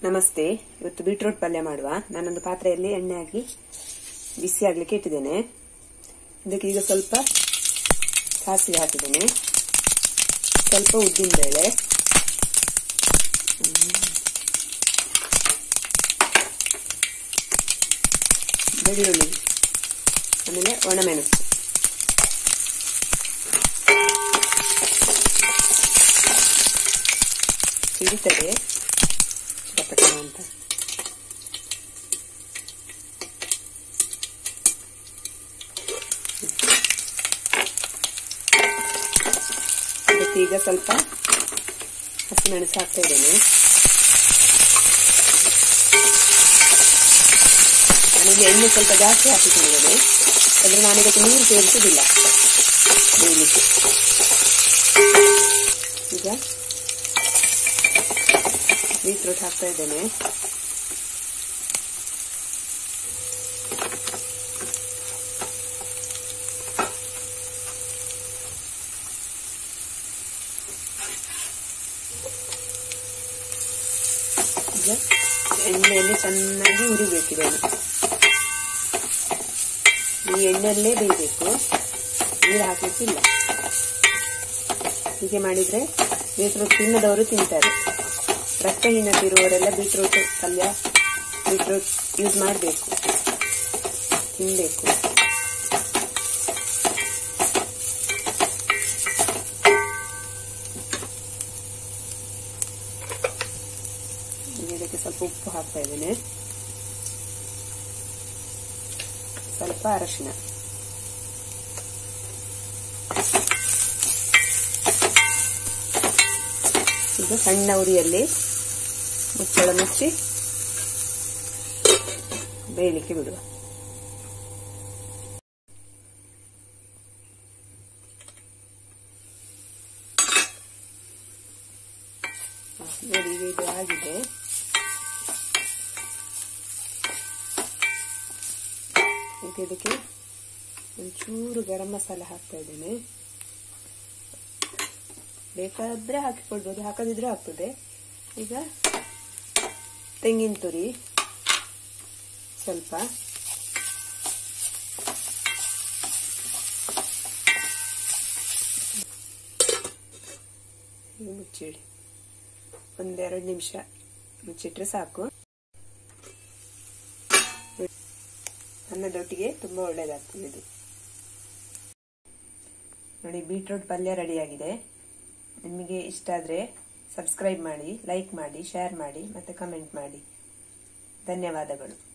ನಮಸ್ತೆ ಇವತ್ತು ಬೀಟ್ರೂಟ್ ಪಲ್ಯ ಮಾಡುವ ನಾನೊಂದು ಪಾತ್ರೆಯಲ್ಲಿ ಎಣ್ಣೆ ಹಾಕಿ ಬಿಸಿ ಆಗ್ಲಿಕ್ಕೆ ಇಟ್ಟಿದ್ದೇನೆ ಇದಕ್ಕೆ ಈಗ ಸ್ವಲ್ಪ ಸಾಸಿವೆ ಹಾಕಿದ್ದೇನೆ ಸ್ವಲ್ಪ ಉದ್ದಿನ ಬೇಳೆ ಬೆಳ್ಳುಳ್ಳಿ ಆಮೇಲೆ ಒಣಮೆಣಸು ಸಿಡಿತದೆ ಚಿಟಪಟ ಅಂತ ಅದಕ್ಕೆ ಈಗ ಸ್ವಲ್ಪ ಹಸಿಮೆಣಸು ಹಾಕ್ತಾ ಇದ್ದೇನೆ ನಾನಿಗೆ ಎಣ್ಣೆ ಸ್ವಲ್ಪ ಜಾಸ್ತಿ ಹಾಕಿಕೊಂಡಿದ್ದೇನೆ ಅಂದ್ರೆ ನಾನು ಇದಕ್ಕೆ ನೀರು ಸೇರಿಸುವುದಿಲ್ಲ ಬೇಯಲಿಕ್ಕೆ ಈಗ ಬೀಟ್ರೂಟ್ ಹಾಕ್ತಾ ಇದ್ದೇನೆ ಈಗ ಎಣ್ಣೆಯಲ್ಲಿ ಚೆನ್ನಾಗಿ ಉರಿಬೇಕಿದೆ ಈ ಎಣ್ಣೆಯಲ್ಲೇ ಬೇಯಬೇಕು ನೀರು ಹಾಕಲಿಕ್ಕಿಲ್ಲ ಹೀಗೆ ಮಾಡಿದ್ರೆ ಬೀಟ್ರೂಟ್ ತಿನ್ನದವರು ತಿಂತಾರೆ ರಕ್ತಹೀನತೆ ಇರುವವರೆಲ್ಲ ಬೀಟ್ರೂಟ್ ಪಲ್ಯ ಬೀಟ್ರೂಟ್ ಯೂಸ್ ಮಾಡಬೇಕು ತಿನ್ನಬೇಕು ಇದಕ್ಕೆ ಸ್ವಲ್ಪ ಉಪ್ಪು ಹಾಕ್ತಾ ಇದ್ದೇನೆ ಸ್ವಲ್ಪ ಅರಶಿನ ಇದು ಸಣ್ಣ ಉರಿಯಲ್ಲಿ ಮುಚ್ಚಳ ಮುಚ್ಚಿ ಬೇಯಲಿಕ್ಕೆ ಬಿಡುವ ನೋಡಿ ಈಗ ಇದು ಆಗಿದೆ ಈಗ ಇದಕ್ಕೆ ಒಂಚೂರು ಗರಂ ಮಸಾಲ ಹಾಕ್ತಾ ಇದ್ದೇನೆ ಬೇಕಾದ್ರೆ ಹಾಕಿಕೊಳ್ಬೋದು ಹಾಕದಿದ್ರೆ ಆಗ್ತದೆ ಈಗ ತೆಂಗಿನ ತುರಿ ಸ್ವಲ್ಪ ಮುಚ್ಚಿಡಿ ಒಂದೆರಡು ನಿಮಿಷ ಮುಚ್ಚಿಟ್ರೆ ಸಾಕು ಅನ್ನದೊಟ್ಟಿಗೆ ತುಂಬಾ ಒಳ್ಳೇದಾಗ್ತದೆ ಇದು ನೋಡಿ ಬೀಟ್ರೂಟ್ ಪಲ್ಯ ರೆಡಿಯಾಗಿದೆ ನಿಮಗೆ ಇಷ್ಟ ಆದರೆ ಸಬ್ಸ್ಕ್ರೈಬ್ ಮಾಡಿ ಲೈಕ್ ಮಾಡಿ ಶೇರ್ ಮಾಡಿ ಮತ್ತೆ ಕಮೆಂಟ್ ಮಾಡಿ ಧನ್ಯವಾದಗಳು